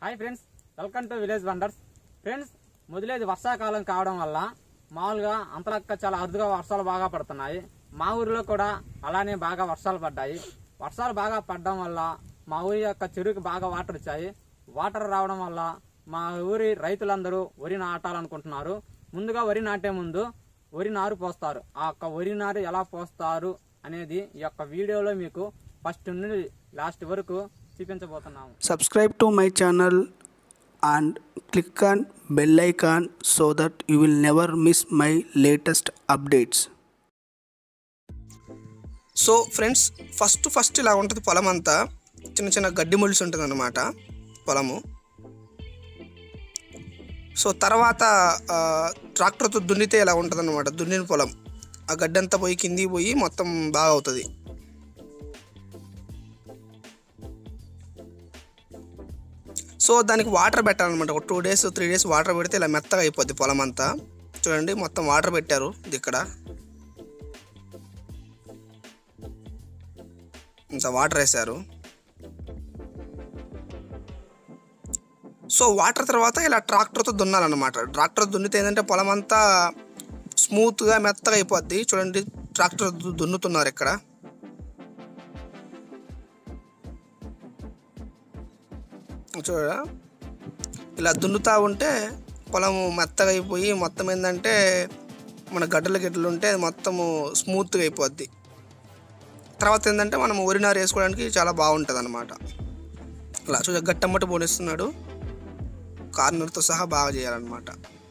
Hi friends welcome to village wonders friends మొదలేది వర్షాకాలం కావడం వల్ల మామూలుగా అంతలక్క చాలా అరుదుగా వర్షాలు బాగా పడుతున్నాయి మా ఊరిలో కూడా అలానే బాగా వర్షాలు పడ్డాయి వర్షాలు బాగా పడడం వల్ల మా ఊరి యొక్క చెరువుకి బాగా వాటర్ వచ్చాయి వాటర్ రావడం వల్ల మా ఊరి రైతులందరూ వరి నాటాలనుకుంటున్నారు ముందుగా వరి నాటే ముందు వరి నారు పోస్తారు ఆ యొక్క వరి నారు ఎలా పోస్తారు అనేది ఈ యొక్క వీడియోలో మీకు ఫస్ట్ నుండి లాస్ట్ వరకు చూపించబోతున్నాము subscribe to my channel and click on bell icon so that you will never miss my latest updates so friends first first ఇలా ఉంటుంది పొలం అంతా చిన్న చిన్న గడ్డి మొలిసి ఉంటుంది అనమాట పొలము సో తర్వాత ఆ, ట్రాక్టర్తో దున్నితే ఇలా ఉంటుంది అనమాట దున్నిన పొలం ఆ గడ్డి అంతా పోయి కిందికి పోయి మొత్తం బాగా అవుతుంది సో దానికి వాటర్ పెట్టాలన్నమాట ఒక two days three days water పెడితే ఇలా మెత్తగా అయిపోద్ది పొలం అంతా చూడండి మొత్తం వాటర్ పెట్టారు ఇది ఇక్కడ ఇంకా వాటర్ వేశారు సో వాటర్ తర్వాత ఇలా ట్రాక్టర్తో దున్నాలన్నమాట ట్రాక్టర్ దున్నితే ఏంటంటే పొలం అంతా స్మూత్గా మెత్తగా అయిపోద్ది చూడండి ట్రాక్టర్ దు- దున్నుతున్నారు ఇక్కడ చూడ ఇలా దున్నుతా ఉంటే పొలం మెత్తగా అయిపోయి మొత్తం ఏంటంటే మన గడ్డలు గిడ్డలు ఉంటే మొత్తము స్మూత్గా అయిపోద్ది తర్వాత ఏంటంటే మనం వరినారు వేసుకోవడానికి చాలా బాగుంటుంది అనమాట అలా చూడ గట్టమ్మట పోనిస్తున్నాడు కార్నర్తో సహా బాగా చేయాలన్నమాట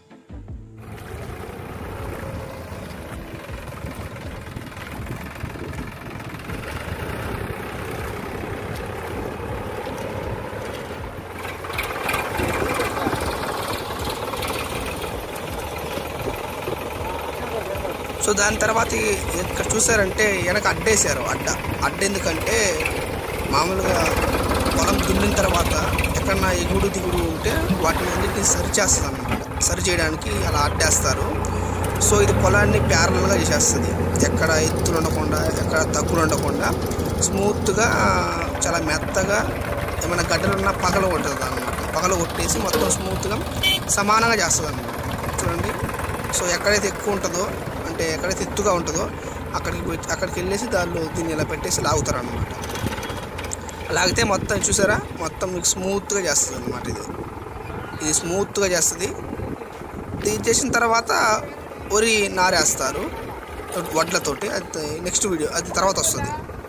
సో దాని తర్వాత ఈ- ఇక్కడ చూసారంటే వెనక అడ్డేశారు అడ్డ అడ్డ ఎందుకంటే మామూలుగా పొలం దున్నిన తర్వాత ఎక్కడన్నా ఎగుడు దిగుడు ఉంటే వాటిని అన్నింటినీ సరి చేస్తుంది అనమాట సరి చేయడానికి అలా అడ్డేస్తారు సో ఇది పొలాన్ని ప్యారలల్గా చేసేస్తుంది ఎక్కడ ఎత్తులు ఉండకుండా ఎక్కడ తగ్గులు ఉండకుండా స్మూత్గా చాలా మెత్తగా ఏమైనా గడ్డలు ఉన్న పగలు కొట్టుతుంది అనమాట పగలు కొట్టేసి మొత్తం స్మూత్గా సమానంగా చేస్తుంది అనమాట చూడండి సో ఎక్కడైతే ఎక్కువ ఉంటుందో అంటే ఎక్కడైతే ఎత్తుగా ఉంటుందో అక్కడికి పోయి అక్కడికి వెళ్ళేసి దానిలో దీన్ని ఇలా పెట్టేసి లాగుతారు అనమాట లాగితే మొత్తం చూసారా మొత్తం మీకు స్మూత్గా చేస్తుంది అనమాట ఇది ఇది స్మూత్గా చేస్తుంది ఇది చేసిన తర్వాత వరి నారేస్తారు వడ్లతోటి అది నెక్స్ట్ వీడియో అది తర్వాత వస్తుంది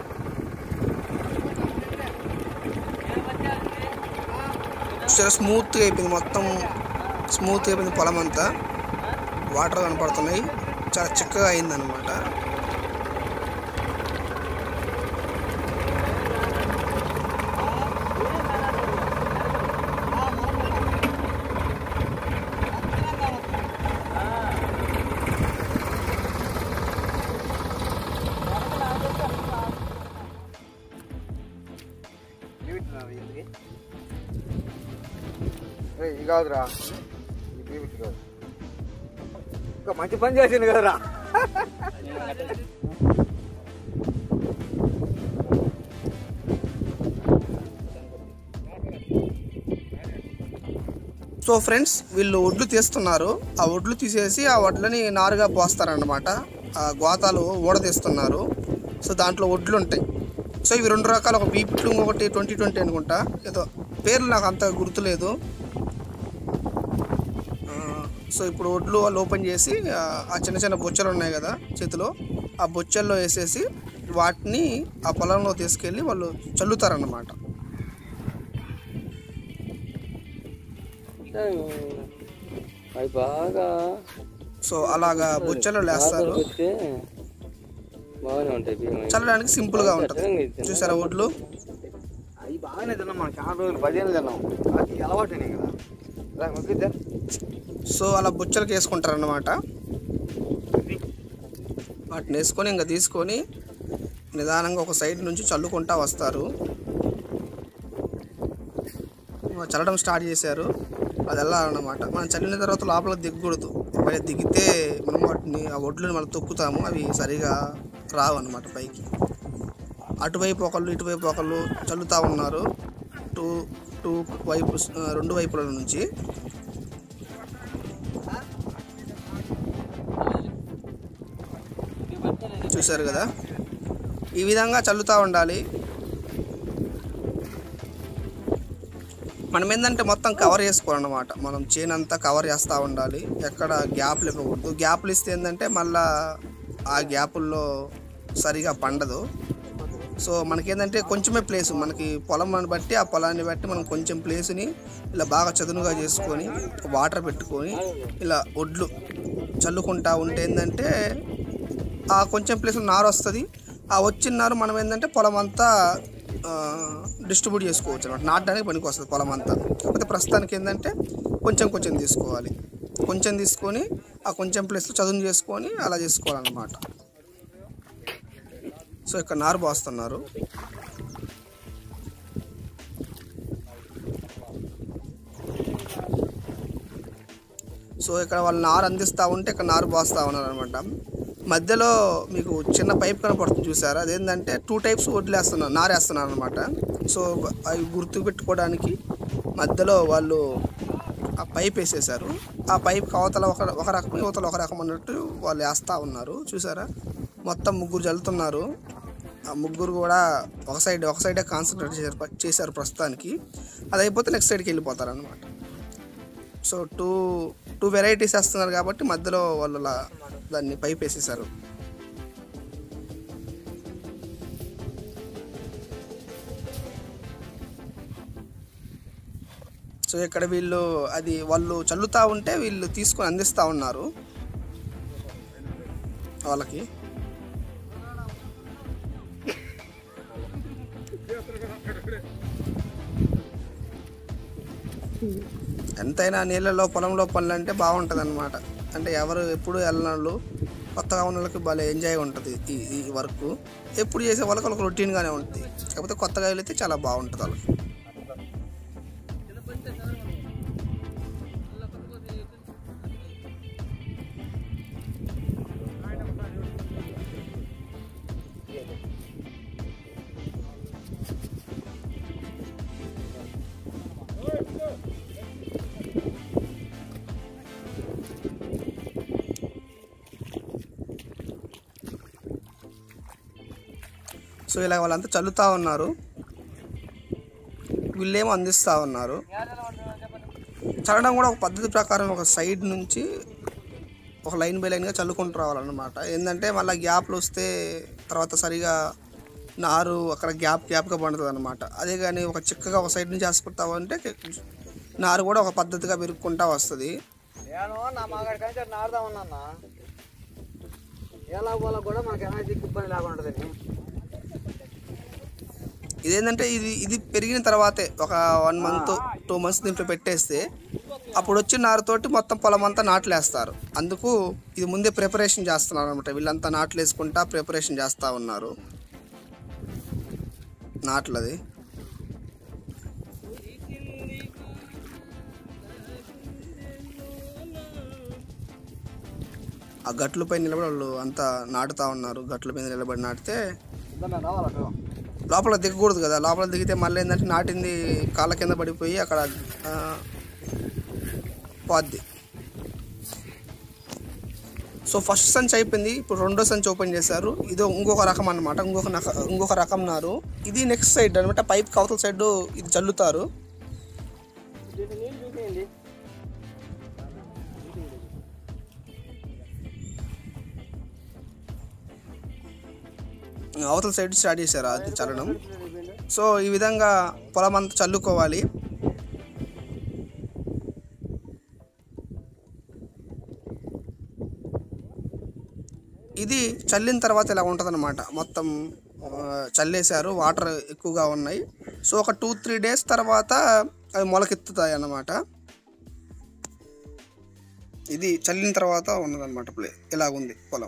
చాలా స్మూత్గా అయిపోయింది మొత్తం స్మూత్గా అయిపోయింది పొలం అంతా వాటర్ కనపడుతున్నాయి చాలా చిక్కగా అయిందనమాట ఇది కాదురా ఈ బీబీటీ కాదు ఇంకా మంచి పని చేసింది కదరా సో ఫ్రెండ్స్ వీళ్ళు ఒడ్లు తీస్తున్నారు ఆ ఒడ్లు తీసేసి ఆ వడ్లని నారుగా పోస్తారన్నమాట ఆ గోతాలు ఊడ తీస్తున్నారు సో దాంట్లో ఒడ్లు ఉంటాయి సో ఇవి రెండు రకాలు ఒక బీపీట్లు ఇంకొకటి ట్వంటీ ట్వంటీ అనుకుంటా ఏదో పేర్లు నాకు అంత గుర్తులేదు ఆ, సో ఇప్పుడు ఒడ్లు వాళ్ళు ఓపెన్ చేసి ఆ, ఆ చిన్న చిన్న బొచ్చలు ఉన్నాయి కదా చేతిలో ఆ బొచ్చల్లో వేసేసి వాటిని ఆ పొలంలో తీసుకెళ్ళి వాళ్ళు చల్లుతారన్నమాట అవి బాగా సో అలాగా బొచ్చలు వేస్తారు వస్తే బాగానే ఉంటాయి బియ్యం అవి. చల్లడానికి సింపుల్ గా ఉంటది చూసారా ఒడ్లు అవి బాగానే తిన్నాం మనం చాలా రోజులు పదిహేను తిన్నాం అది అలవాటు కదా రా, పంపిద్దా? సో అలా బొచ్చలకి వేసుకుంటారు అన్నమాట వాటిని వేసుకొని ఇంకా తీసుకొని నిదానంగా ఒక సైడ్ నుంచి చల్లుకుంటా వస్తారు ఇంకా చల్లడం స్టార్ట్ చేశారు అది వెళ్ళాలన్నమాట మనం చల్లిన తర్వాత లోపల దిగకూడదు ఒకవేళ దిగితే మనం వాటిని ఆ ఒడ్లను మనం తొక్కుతాము అవి సరిగా రావు అన్నమాట పైకి అటువైపు ఒకళ్ళు ఇటువైపు ఒకళ్ళు చల్లుతూ ఉన్నారు టూ టూ వైపు ఆ, రెండు వైపుల నుంచి చూశారు కదా ఈ విధంగా చల్లుతూ ఉండాలి మనం ఏంటంటే మొత్తం కవర్ చేసుకోవాలన్నమాట మనం చేను అంతా కవర్ చేస్తూ ఉండాలి ఎక్కడ గ్యాప్లు ఇవ్వకూడదు గ్యాప్లు ఇస్తే ఏంటంటే మళ్ళా ఆ గ్యాపుల్లో సరిగా పండదు సో మనకేంటంటే కొంచెమే ప్లేస్ మనకి పొలం బట్టి ఆ పొలాన్ని బట్టి మనం కొంచెం ప్లేస్ని ఇలా బాగా చదునుగా చేసుకొని వాటర్ పెట్టుకొని ఇలా ఒడ్లు చల్లుకుంటా ఉంటే ఏంటంటే ఆ కొంచెం ప్లేస్లో నారు వస్తుంది ఆ వచ్చిన నారు మనం ఏంటంటే పొలం అంతా డిస్ట్రిబ్యూట్ చేసుకోవచ్చు అనమాట నాటడానికి పనికి వస్తుంది పొలం అంతా కాకపోతే ప్రస్తుతానికి ఏంటంటే కొంచెం కొంచెం తీసుకోవాలి కొంచెం తీసుకొని ఆ కొంచెం ప్లేస్లో చదును చేసుకొని అలా చేసుకోవాలన్నమాట సో ఇక్కడ నారు పోస్తున్నారు సో ఇక్కడ వాళ్ళు నారు అందిస్తూ ఉంటే ఇక్కడ నారు పోస్తూ ఉన్నారు అనమాట మధ్యలో మీకు చిన్న పైప్ కనపడుతుంది చూసారా అదేంటంటే టూ టైప్స్ వడ్లేస్తున్నారు నారేస్తున్నారు అనమాట సో అవి గుర్తు పెట్టుకోవడానికి మధ్యలో వాళ్ళు ఆ పైప్ వేసేసారు ఆ పైప్ అవతల ఒక ఒక రకం యువతల ఒక రకం అన్నట్టు వాళ్ళు వేస్తూ ఉన్నారు చూసారా మొత్తం ముగ్గురు చల్లుతున్నారు ఆ ముగ్గురు కూడా ఒక సైడ్ ఒక సైడే కాన్సన్ట్రేట్ చేశారు చేశారు ప్రస్తుతానికి అది అయిపోతే నెక్స్ట్ సైడ్కి వెళ్ళిపోతారు అనమాట సో టూ టూ వెరైటీస్ వేస్తున్నారు కాబట్టి మధ్యలో వాళ్ళు అలా దాన్ని పైప్ వేసేసారు సో ఇక్కడ వీళ్ళు అది వాళ్ళు చల్లుతూ ఉంటే వీళ్ళు తీసుకొని అందిస్తూ ఉన్నారు వాళ్ళకి ఎంతైనా నీళ్ళలో పొలంలో పనులు అంటే బాగుంటుంది అనమాట అంటే ఎవరు ఎప్పుడు వెళ్ళినాళ్ళు కొత్తగా ఉన్న వాళ్ళకి భలే ఎంజాయ్ ఉంటుంది ఈ ఈ వర్క్ ఎప్పుడు చేసే వాళ్ళకి వాళ్ళకి రొటీన్గానే ఉంటుంది కాకపోతే కొత్తగా వెళితే చాలా బాగుంటుంది వాళ్ళకి సో ఇలా వాళ్ళంతా చల్లుతూ ఉన్నారు వీళ్ళేమో అందిస్తూ ఉన్నారు చల్లడం కూడా ఒక పద్ధతి ప్రకారం ఒక సైడ్ నుంచి ఒక లైన్ బై లైన్గా చల్లుకుంటూ రావాలన్నమాట ఏంటంటే మళ్ళీ గ్యాప్లు వస్తే తర్వాత సరిగా నారు అక్కడ గ్యాప్ గ్యాప్గా పండుతుంది అనమాట అదే కానీ ఒక చిక్కగా ఒక సైడ్ నుంచి వేసుకుంటావు అంటే నారు కూడా ఒక పద్ధతిగా పెరుగుకుంటా వస్తుంది నేను నా మాగాడి కంటే నాడుదా ఉన్నా ఎలా పోలా కూడా మనకి ఎనర్జీ ఇబ్బంది లేకుండా ఉంటుందని ఇదేంటంటే ఇది ఇది పెరిగిన తర్వాతే ఒక వన్ మంత్ టూ మంత్స్ దీంట్లో పెట్టేస్తే అప్పుడు వచ్చిన నారుతోటి మొత్తం పొలం అంతా నాట్లు వేస్తారు అందుకు ఇది ముందే ప్రిపరేషన్ చేస్తున్నారు అనమాట వీళ్ళంతా నాట్లు వేసుకుంటా ప్రిపరేషన్ చేస్తూ ఉన్నారు నాట్లది ఆ గట్లపై నిలబడి వాళ్ళు అంతా నాటుతా ఉన్నారు గట్ల మీద నిలబడి నాటితే ఉందన్నా రావాలా నువ్వు? లోపల దిగకూడదు కదా లోపల దిగితే మళ్ళీ ఏంటంటే నాటింది కాళ్ళ కింద పడిపోయి అక్కడ ఆ, పోద్ది సో ఫస్ట్ సంచి అయిపోయింది ఇప్పుడు రెండో సంచి ఓపెన్ చేశారు ఇది ఇంకొక రకం అనమాట ఇంకొక నక- ఇంకొక రకం నారు ఇది నెక్స్ట్ సైడ్ అనమాట పైప్ కవతల సైడ్ ఇది చల్లుతారు అవతల సైడ్ స్టార్ట్ చేశారు అది చల్లడం సో ఈ విధంగా పొలం అంతా చల్లుకోవాలి ఇది చల్లిన తర్వాత ఇలా ఉంటుందన్నమాట మొత్తం ఆ, చల్లేశారు వాటర్ ఎక్కువగా ఉన్నాయి సో ఒక టూ త్రీ డేస్ తర్వాత అవి మొలకెత్తుతాయి అన్నమాట ఇది చల్లిన తర్వాత ఉన్నదన్నమాట ప్లే ఇలాగుంది పొలం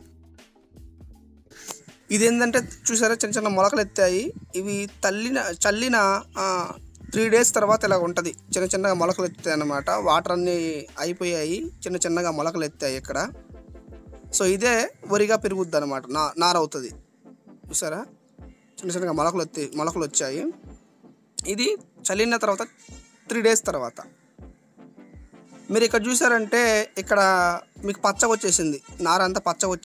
ఇది ఏంటంటే చూసారా చిన్న చిన్న మొలకలు ఎత్తాయి ఇవి తల్లిన చల్లిన త్రీ డేస్ తర్వాత ఇలా ఉంటుంది చిన్న చిన్నగా మొలకలు ఎత్తాయి అన్నమాట వాటర్ అన్నీ అయిపోయాయి చిన్న చిన్నగా మొలకలు ఎత్తాయి ఇక్కడ సో ఇదే వరిగా పెరుగుద్ది అనమాట నా నారవుతుంది చూసారా చిన్న చిన్నగా మొలకలు ఎత్తి మొలకలు వచ్చాయి ఇది చల్లిన తర్వాత త్రీ డేస్ తర్వాత మీరు ఇక్కడ చూసారంటే ఇక్కడ మీకు పచ్చగా వచ్చేసింది నార అంతా పచ్చగా వచ్చి